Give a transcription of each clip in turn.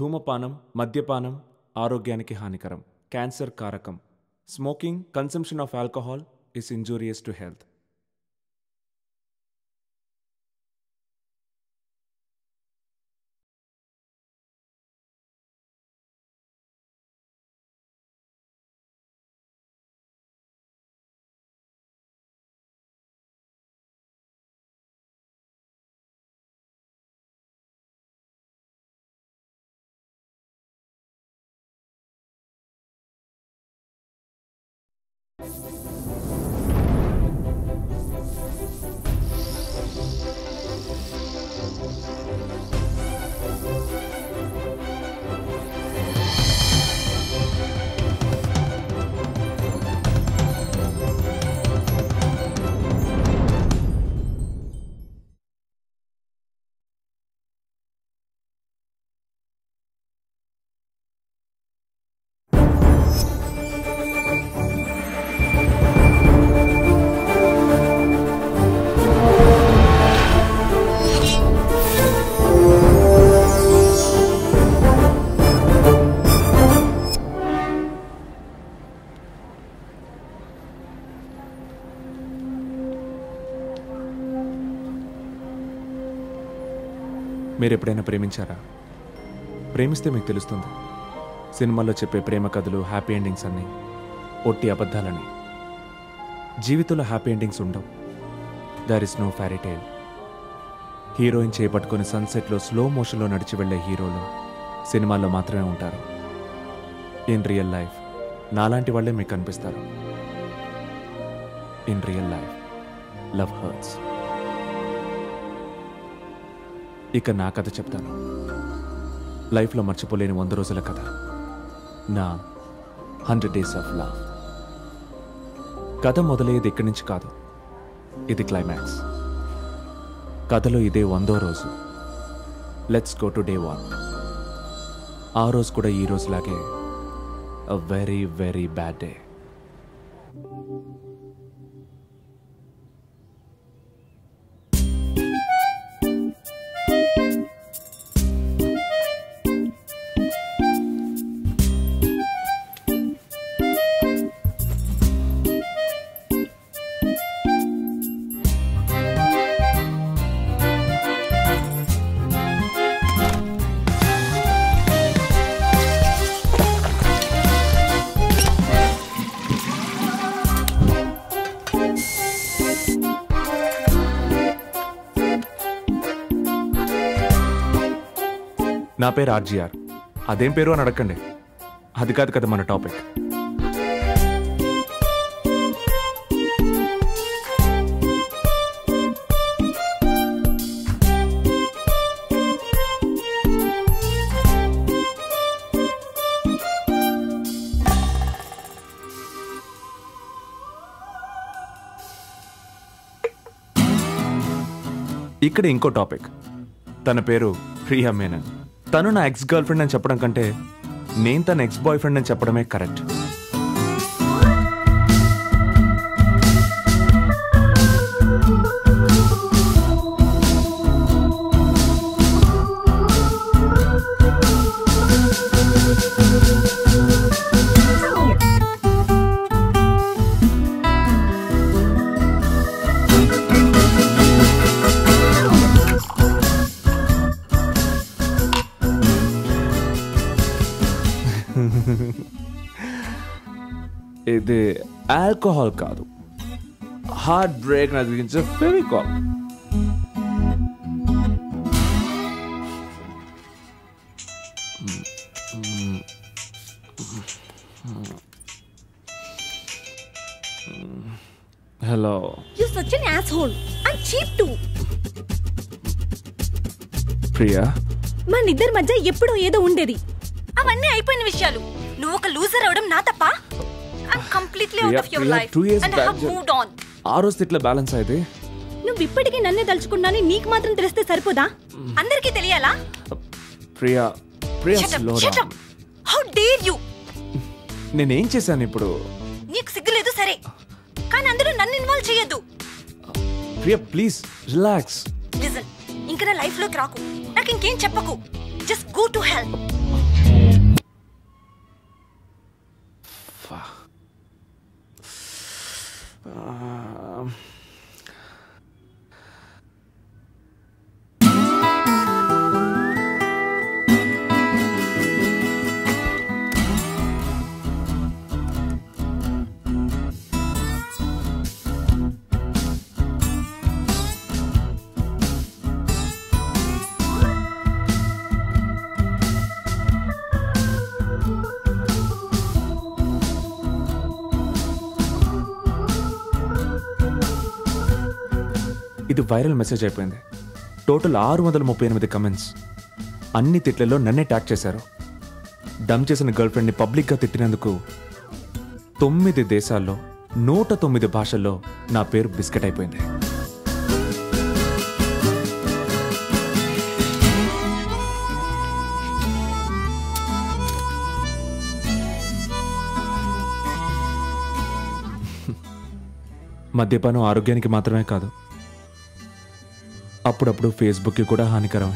ధూమపానం మద్యపానం ఆరోగ్యానికి హానికరం క్యాన్సర్ కారకం smoking consumption of alcohol is injurious to health మీరు ఎప్పుడైనా ప్రేమించారా ప్రేమిస్తే మీకు తెలుస్తుంది సినిమాల్లో చెప్పే ప్రేమ కథలు హ్యాపీ ఎండింగ్స్ అన్నీ ఒట్టి అబద్ధాలని జీవితంలో హ్యాపీ ఎండింగ్స్ ఉండవు there is no fairy tale heroine చేపట్టుకుని సన్సెట్లో స్లో మోషన్లో నడిచి వెళ్ళే హీరోలు సినిమాల్లో మాత్రమే ఉంటారు ఇన్ రియల్ లైఫ్ నాలాంటి వాళ్ళే మీకు కనిపిస్తారు in real life love hurts ఇక నా కథ చెప్తాను లైఫ్లో మర్చిపోలేని వంద రోజుల కథ నా హండ్రెడ్ డేస్ ఆఫ్ లవ్ కథ మొదలయ్యేది ఇక్కడి నుంచి కాదు ఇది క్లైమాక్స్ కథలో ఇదే వందో రోజు let's go to day one ఆ రోజు కూడా ఈ రోజులాగే a very very bad day నా పేరు ఆర్జీఆర్ అదేం పేరు అని అడగండి అది కాదు కదా మన టాపిక్ ఇక్కడ ఇంకో టాపిక్ తన పేరు ప్రియా మేనన్ తను నా ఎక్స్ గర్ల్ ఫ్రెండ్ అని చెప్పడం కంటే నేను తన ఎక్స్ బాయ్ ఫ్రెండ్ అని చెప్పడమే కరెక్ట్ ఇది ఆల్కహాల్ కాదు హార్ట్ బ్రేక్ నదిలించే Fevicol hello you such an asshole and cheap to Priya మన ఇద్దరి మధ్య ఎప్పుడో ఏదో ఉండేది అవన్నీ అయిపోయిన విషయాలు నువ్వు ఒక లూజర్ అవడం నా తప్ప I'm completely out Priya, of your Priya, life two years and I back have ju- moved on ఆ రోజు ఇట్లా బ్యాలెన్స్ అయితే నువ్వు ఇప్పటికీ నన్నే తలుచుకున్నాని నీకు మాత్రం తెలిస్తే సరిపోదా అందరికీ తెలియాలా Priya Priya shut slow up shut up how dare you నేనేం చేశాను ఇప్పుడు నీకు సిగ్గులేదు సరే కానీ అందులో నన్ను ఇన్వాల్వ్ చేయొద్దు ప్రియా ప్లీజ్ రిలాక్స్ లిజన్ ఇంకా నా లైఫ్ లోకి రాకు నాకు ఇంకేం చెప్పకు జస్ట్ గో టు హెల్ప్ ఇది వైరల్ మెసేజ్ అయిపోయింది టోటల్ ఆరు వందల ముప్పై ఎనిమిది కమెంట్స్ అన్ని తిట్లలో నన్నే ట్యాగ్ చేశారు డమ్ చేసిన గర్ల్ ఫ్రెండ్ని పబ్లిక్గా తిట్టినందుకు తొమ్మిది దేశాల్లో నూట తొమ్మిది భాషల్లో నా పేరు బిస్కెట్ అయిపోయింది మద్యపానం ఆరోగ్యానికి మాత్రమే కాదు అప్పుడప్పుడు ఫేస్బుక్కి కూడా హానికరమే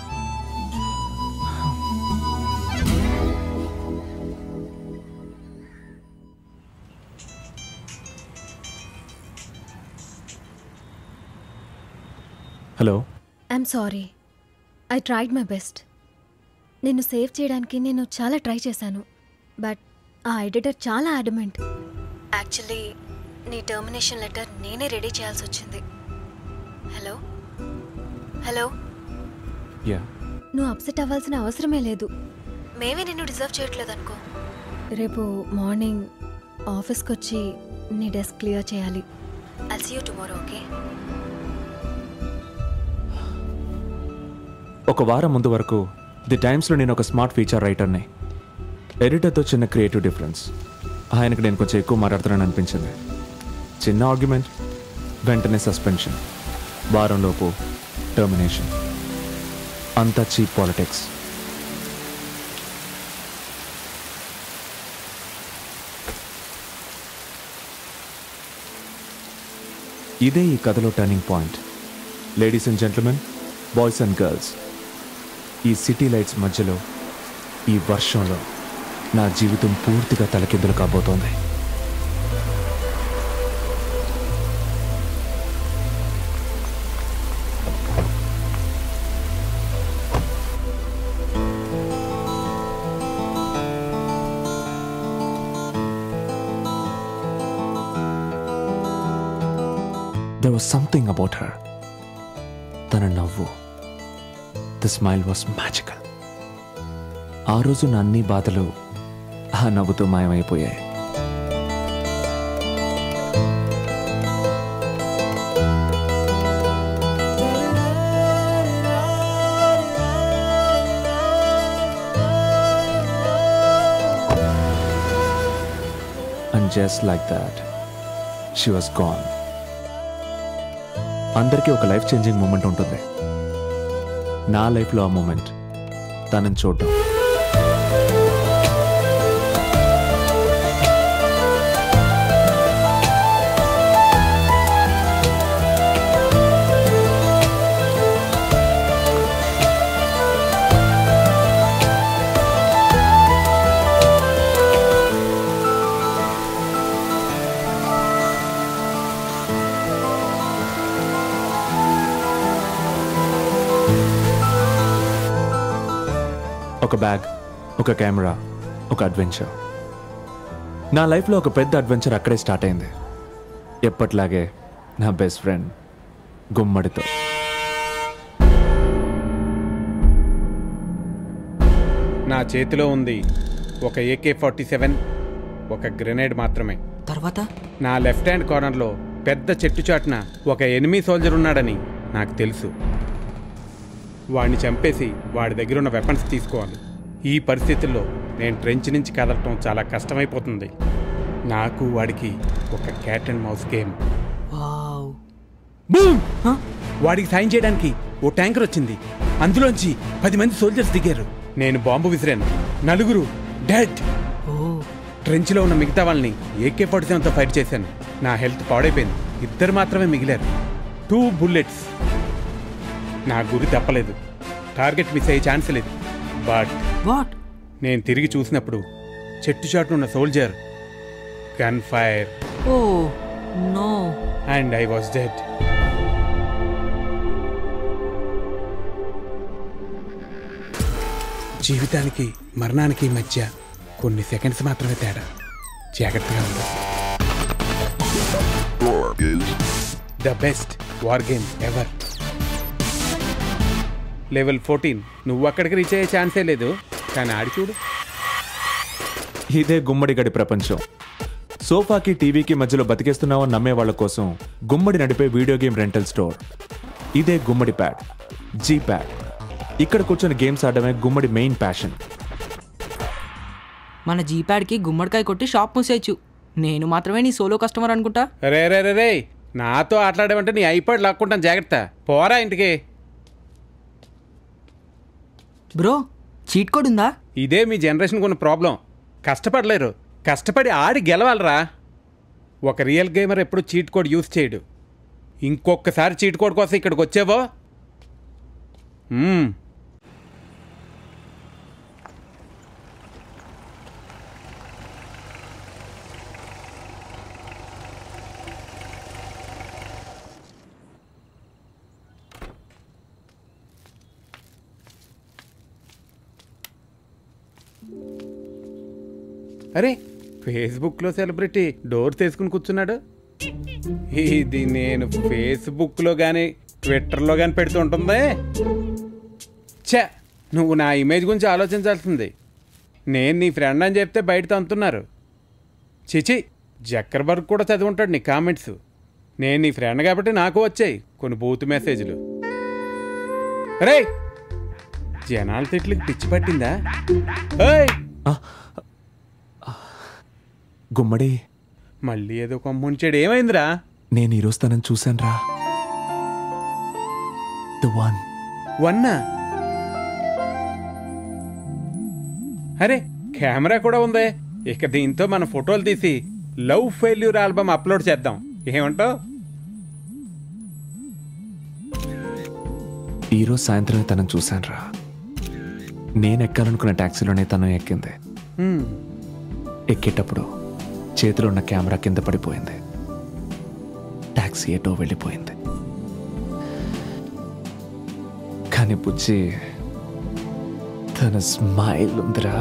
hello I'm sorry I tried my best నిన్ను సేవ్ చేయడానికి నేను చాలా ట్రై చేశాను బట్ ఆ ఎడిటర్ చాలా అడమెంట్ యాక్చువల్లీ నీ టర్మినేషన్ లెటర్ నేనే రెడీ చేయాల్సి వచ్చింది హలో హలో యా నువ్వు అప్సెట్ అవ్వాల్సిన అవసరమే లేదు మేమే నిన్ను డిజర్వ్ చేయట్లేదు అనుకో రేపు మార్నింగ్ ఆఫీస్కి వచ్చి నీ డెస్క్ క్లియర్ చేయాలి I'll see you tomorrow okay ఒక వారం ముందు వరకు ది టైమ్స్లో నేను ఒక స్మార్ట్ ఫీచర్ రైటర్ని ఎడిటర్తో చిన్న క్రియేటివ్ డిఫరెన్స్ ఆయనకు నేను కొంచెం ఎక్కువ మాట్లాడుతున్నాను అనిపించింది చిన్న ఆర్గ్యుమెంట్ వెంటనే సస్పెన్షన్ వారంలోపు టర్మినేషన్ అంతా చీప్ పాలిటిక్స్ ఇదే ఈ కథలో turning point ladies and gentlemen boys and girls ఈ సిటీ లైట్స్ మధ్యలో ఈ వర్షంలో నా జీవితం పూర్తిగా తలకిందులు కాబోతోంది There was something about her. తన నవ్వు ద స్మైల్ వాస్ మ్యాజికల్ ఆ రోజు నా అన్ని బాధలు ఆ నవ్వుతో మాయమైపోయాయి and just like that she was gone అందరికీ ఒక లైఫ్ చేంజింగ్ మూమెంట్ ఉంటుంది నా లైఫ్లో ఆ మూమెంట్ తనని చూడటం ఒక బ్యాగ్ ఒక కెమెరా ఒక అడ్వెంచర్ నా లైఫ్లో ఒక పెద్ద అడ్వెంచర్ అక్కడే స్టార్ట్ అయింది ఎప్పట్లాగే నా బెస్ట్ ఫ్రెండ్ గుమ్మడితో నా చేతిలో ఉంది ఒక ఏకే ఫార్టీ సెవెన్ ఒక గ్రెనేడ్ మాత్రమే తర్వాత నా లెఫ్ట్ హ్యాండ్ కార్నర్లో పెద్ద చెట్టు చాటున ఒక ఎనిమీ సోల్జర్ ఉన్నాడని నాకు తెలుసు వాడిని చంపేసి వాడి దగ్గర ఉన్న వెపన్స్ తీసుకోవాలి ఈ పరిస్థితుల్లో నేను ట్రెంచ్ నుంచి కదలటం చాలా కష్టమైపోతుంది నాకు వాడికి ఒక cat and mouse game wow boom వాడికి సాయం చేయడానికి ఓ ట్యాంకర్ వచ్చింది అందులోంచి పది మంది సోల్జర్స్ దిగారు నేను బాంబు విసిరాను నలుగురు డెడ్ ఓ ట్రెంచ్లో ఉన్న మిగతా వాళ్ళని ఏకే ఫార్టీ సెవెన్తో ఫైట్ చేశాను నా హెల్త్ పాడైపోయింది ఇద్దరు మాత్రమే మిగిలారు టూ బుల్లెట్స్ నా గురి తప్పలేదు టార్గెట్ మిస్ అయ్యే ఛాన్స్ లేదు బట్ వాట్ నేను తిరిగి చూసినప్పుడు చెట్టు చాటున ఉన్న soldier gun fire oh no and I was dead జీవితానికి మరణానికి మధ్య కొన్ని సెకండ్స్ మాత్రమే తేడా జాగ్రత్తగా ఉంది the best war game ever level fourteen నువ్వు అక్కడికి రీచ్ అయ్యే ఛాన్సే లేదు కానీ ఆడి చూడు ఇదే గుమ్మడి గడి ప్రపంచం సోఫాకి టీవీకి మధ్యలో బతికేస్తున్నావని నమ్మే వాళ్ళ కోసం గుమ్మడి నడిపే వీడియో గేమ్ రెంటల్ స్టోర్ ఇదే గుమ్మడి ప్యాడ్ జీ ప్యాడ్ ఇక్కడ కూర్చొని గేమ్స్ ఆడడమే గుమ్మడి మెయిన్ ప్యాషన్ మన జీప్యాడ్కి గుమ్మడికాయ కొట్టి షాప్ మూసేయచ్చు నేను మాత్రమే నీ సోలో కస్టమర్ అనుకుంటా రే రే రే రే నాతో ఆటలాడమంటే నీ ఐపాడ్ లాక్కుంటాను జాగ్రత్త పోరా ఇంటికి బ్రో చీట్ కోడ్ ఉందా ఇదే మీ జనరేషన్కి ఉన్న ప్రాబ్లం కష్టపడలేరు కష్టపడి ఆడి గెలవాలరా ఒక రియల్ గేమర్ ఎప్పుడు చీట్ కోడ్ యూజ్ చేయడు ఇంకొకసారి చీట్ కోడ్ కోసం ఇక్కడికి వచ్చేవో మ్మ్. అరే ఫేస్బుక్లో సెలబ్రిటీ డోర్ తీసుకుని కూర్చున్నాడు ఇది నేను ఫేస్బుక్లో కానీ ట్విట్టర్లో కానీ పెడుతూ ఉంటుందే ఛే నువ్వు నా ఇమేజ్ గురించి ఆలోచించాల్సింది నేను నీ ఫ్రెండ్ అని చెప్తే బయట తంతున్నారు చిచి జక్కర్బర్గ్ కూడా చదివి నీ కామెంట్స్ నేను నీ ఫ్రెండ్ కాబట్టి నాకు వచ్చాయి కొన్ని బూత్ మెసేజ్లు రే జనాల తిట్లకి పిచ్చి పట్టిందా ఏయ్ గుమ్మడి మళ్ళీ ఏదో కొమ్ముంచాడు ఏమైందిరా నేను ఈరోజు తనని చూశాను రా ద వన్ వన్నా అరే కెమెరా కూడా ఉందే ఇక దీంతో మన ఫోటోలు తీసి లవ్ ఫెయిల్యూర్ ఆల్బమ్ అప్లోడ్ చేద్దాం ఏమంటావు ఈరోజు సాయంత్రమే తనని చూశాను రా నేను ఎక్కాలనుకున్న ట్యాక్సీలోనే తను ఎక్కింది ఎక్కేటప్పుడు చేతిలో ఉన్న కెమెరా కింద పడిపోయింది ట్యాక్సీ ఎటో వెళ్ళిపోయింది కానీ బుజ్జి తన స్మైల్ ఉందిరా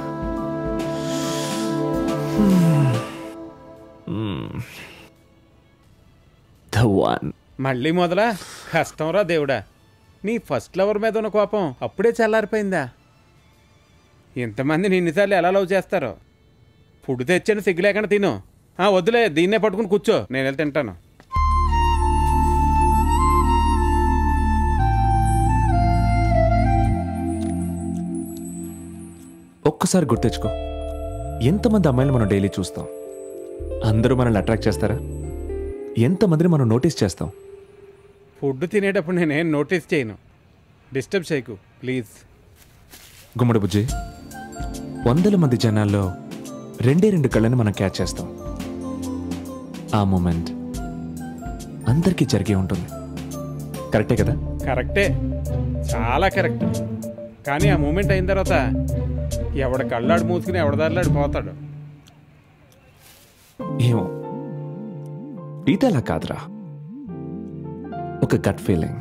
ద వన్ మళ్ళీ మొదలా కష్టంరా దేవుడా నీ ఫస్ట్ లవర్ మీద ఉన్న కోపం అప్పుడే చల్లారిపోయిందా ఇంతమంది నిన్నిసార్లు ఎలా లవ్ చేస్తారో ఫుడ్ తెచ్చాను సిగ్గు లేకుండా తిను ఆ, వద్దులే దీన్నే పట్టుకుని కూర్చో నేను వెళ్ళి తింటాను ఒక్కసారి గుర్తెచ్చుకో ఎంతమంది అమ్మాయిలు మనం డైలీ చూస్తాం అందరూ మనల్ని అట్రాక్ట్ చేస్తారా ఎంతమందిని మనం నోటీస్ చేస్తాం ఫుడ్ తినేటప్పుడు నేనేం నోటీస్ చేయను డిస్టర్బ్ చేయకు ప్లీజ్ గుమ్మడి బుజ్జి వందల మంది జనాల్లో రెండే రెండు కళ్ళని మనం క్యాచ్ చేస్తాం ఆ మూమెంట్ అందరికీ జరిగే ఉంటుంది కరెక్టే కదా కరెక్టే చాలా కరెక్ట్ కానీ ఆ మూమెంట్ అయిన తర్వాత ఎవడ కళ్ళాడు మూసుకుని ఎవడ దారిలాడు పోతాడు ఏమో ఇది అలా కాదురా ఒక గట్ ఫీలింగ్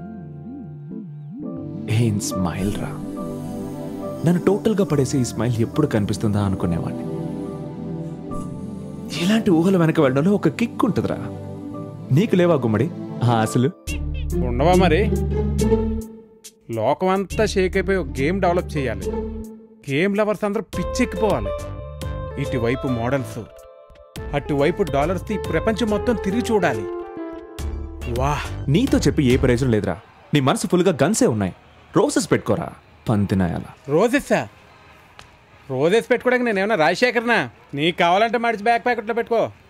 ఏం స్మైల్ రా నన్ను టోటల్గా పడేసి ఈ స్మైల్ ఎప్పుడు కనిపిస్తుందా అనుకునేవాడిని ఇలాంటి ఊహల వెనక వెళ్ళడంలో ఒక కిక్ ఉంటుందిరా నీకు లేవా గుమ్మడి ఆ ఆశలు ఉండవా మరి లోకం అంతా షేక్ అయిపోయి ఒక గేమ్ డెవలప్ చేయాలి గేమ్ లవర్స్ అందరూ పిచ్చెక్కిపోవాలి ఇటువైపు మోడల్స్ అటువైపు డాలర్స్ ఈ ప్రపంచం మొత్తం తిరిగి చూడాలి వాహ్ నీతో చెప్పి ఏ ప్రయోజనం లేదురా నీ మనసు ఫుల్గా గన్సే ఉన్నాయి రోజెస్ పెట్టుకోరా పంతినాయాల రోజెస్సా రోజెస్ పెట్టుకోవడానికి నేనేమన్నా రాజశేఖర్నా నీకు కావాలంటే మడిచి బ్యాక్ ప్యాకెట్లో పెట్టుకో